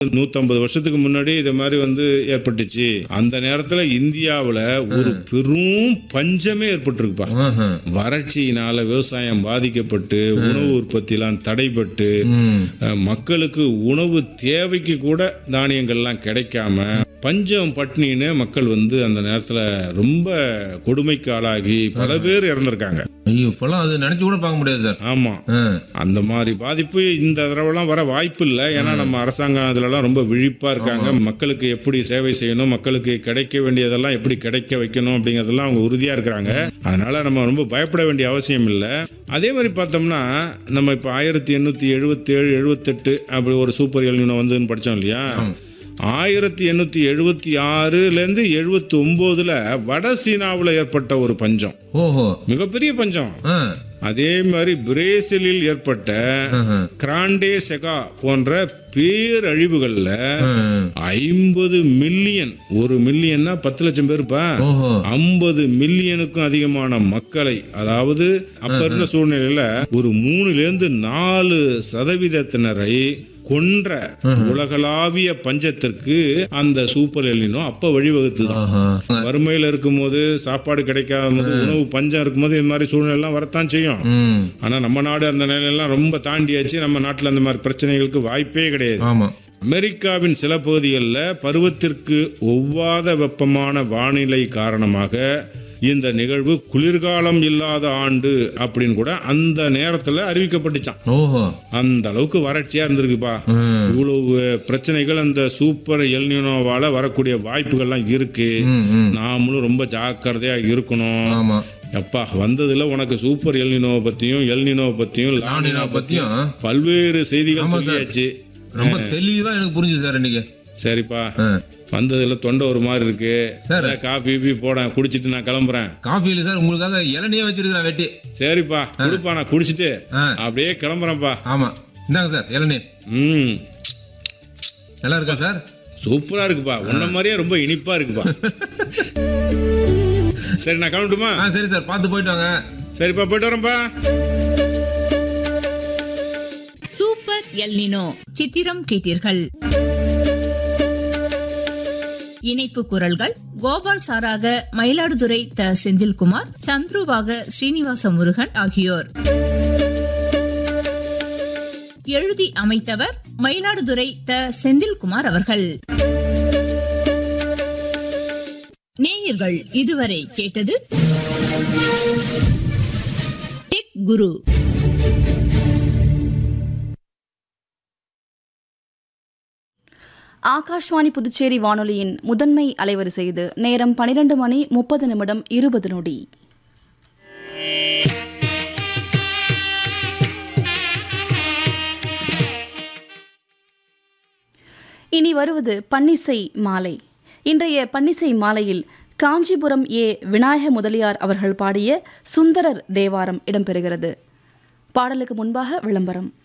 நூத்தம்பது வருஷத்துக்கு முன்னாடி இது மாதிரி வந்து ஏற்பட்டுச்சு அந்த நேரத்துல இந்தியாவுல ஒரு பெரும் பஞ்சமே ஏற்பட்டிருக்குப்பா ஆஹா. வறட்சியினால விவசாயம் பாதிக்கப்பட்டு உணவு உற்பத்திலாம் தடைபட்டு ம். அஹ், மக்களுக்கு உணவு தேவைக்கு கூட தானியங்கள்லாம் கிடைக்காம பஞ்சம் பட்னின்னு மக்கள் வந்து அந்த நேரத்துல ரொம்ப கொடுமைக்கு ஆளாகி பல பேர் இறந்திருக்காங்க ஐயோ இப்பெல்லாம் அது நினைச்சு கூட பார்க்க முடியாது சார் ஆமா ஆ. அந்த மாதிரி பாதிப்பு இந்த தடவைலாம் வர வாய்ப்பு இல்லை ஏன்னா நம்ம அரசாங்கம் அதுலலாம் ரொம்ப விழிப்பா இருக்காங்க மக்களுக்கு எப்படி சேவை செய்யணும் மக்களுக்கு கிடைக்க வேண்டியதெல்லாம் எப்படி கிடைக்க வைக்கணும் அப்படிங்கறதெல்லாம் அவங்க உறுதியா இருக்கிறாங்க அதனால நம்ம ரொம்ப பயப்பட வேண்டிய அவசியம் இல்லை அதே மாதிரி பார்த்தோம்னா நம்ம இப்போ ஆயிரத்தி எண்ணூத்தி எழுபத்தி ஏழு எழுபத்தெட்டு அப்படி ஒரு சூப்பர் எல்னினோ வந்துன்னு படிச்சோம் இல்லையா ஆயிரத்தி எண்ணூத்தி எழுபத்தி ஆறுலேருந்து எழுபத்தி ஒம்போதுல வட சீனாவில் ஏற்பட்ட ஒரு பஞ்சம் ஓஹோ மிகப்பெரிய பஞ்சம் ஆ. அதே மாதிரி பிரேசிலில் ஏற்பட்ட ஆஹா. கிராண்டே செகா போன்ற பேரழிவுகள்ல ஆ. ஐம்பது மில்லியன் ஒரு மில்லியன்னா பத்து லட்சம் பேருப்பா ஓஹோ ஐம்பது மில்லியனுக்கும் அதிகமான மக்களை அதாவது அப்ப இருந்த சூழ்நிலையில ஒரு மூணுல இருந்து நாலு சதவீதத்தினரை கொன்ற உலகளாவிய பஞ்சத்திற்கு அந்த சூப்பர் எல்லினோ அப்ப வழிவகுத்துதான் ஆஹா. வறுமையில இருக்கும்போது சாப்பாடு கிடைக்காத போது உணவு பஞ்சம் இருக்கும்போது இது மாதிரி சூழ்நிலை எல்லாம் வரத்தான் செய்யும் ம். ஆனா நம்ம நாடு அந்த நிலையெல்லாம் ரொம்ப தாண்டியாச்சு நம்ம நாட்டுல அந்த மாதிரி பிரச்சனைகளுக்கு வாய்ப்பே கிடையாது ஆமா அமெரிக்காவின் சில பகுதிகளில் பருவத்திற்கு ஒவ்வாத வெப்பமான வானிலை காரணமாக இந்த நிகழ்வு குளிர்காலம் இல்லாத ஆண்டு அப்படின்னு கூட அந்த நேரத்துல அறிவிக்கப்பட்டுச்சான் ஓஹோ அந்த அளவுக்கு வறட்சியா இருந்திருக்குப்பா ம். இவ்வளவு பிரச்சனைகள் அந்த சூப்பர் எல்னினோவால வரக்கூடிய வாய்ப்புகள்லாம் இருக்கு ம், ம். நாமளும் ரொம்ப ஜாக்கிரதையா இருக்கணும் ஆமா அப்பா வந்ததுல உனக்கு சூப்பர் எல்னினோவை பத்தியும் எல்னினோவை பத்தியும் நானினா லானினா பத்தியும் பல்வேறு செய்திகள் ஆமா சார். சொல்லியாச்சு ரொம்ப தெளிவா எனக்கு புரிஞ்சுது சார் இன்னைக்கு சரிப்பா ஆ. வந்ததுல தொண்டை ஒரு மாதிரி இருக்கு சார். ஏதாவது காபி கீபி போட குடிச்சிட்டு நான் கிளம்புறேன் காஃபியில் சார் உங்களுக்காக இளநியே வச்சிருக்கிறேன் வெட்டி சரிப்பா குடுப்பா நான் குடிச்சிட்டு ஆ. அப்படியே கிளம்புறேன்ப்பா ஆமா இந்தாங்க சார் இளநீ ம் நல்லா இருக்கா சார் சூப்பரா இருக்குப்பா உன்ன மாதிரியே ரொம்ப இனிப்பா இருக்குப்பா சரி நான் கிளம்பட்டுமா ஆ சரி சார் பார்த்து போயிட்டு வாங்க சரிப்பா போயிட்டு வரேன்ப்பா சூப்பர் எல்னினோ சித்திரம் கேட்டீர்கள் இணைப்பு குரல்கள் கோபால் சாராக மயிலாடுதுறை த செந்தில்குமார் சந்துருவாக ஸ்ரீனிவாச முருகன் ஆகியோர் எழுதி அமைத்தவர் மயிலாடுதுறை த செந்தில்குமார் அவர்கள் நேயர்கள் இதுவரை கேட்டது டெக் குரு ஆகாஷ்வாணி புதுச்சேரி வானொலியின் முதன்மை அலைவரிசை இது நேரம் பனிரெண்டு மணி முப்பது நிமிடம் இருபது நொடி இனி வருவது பன்னிசை மாலை இன்றைய பன்னிசை மாலையில் காஞ்சிபுரம் ஏ விநாயக முதலியார் அவர்கள் பாடிய சுந்தரர் தேவாரம் இடம்பெறுகிறது பாடலுக்கு முன்பாக விளம்பரம்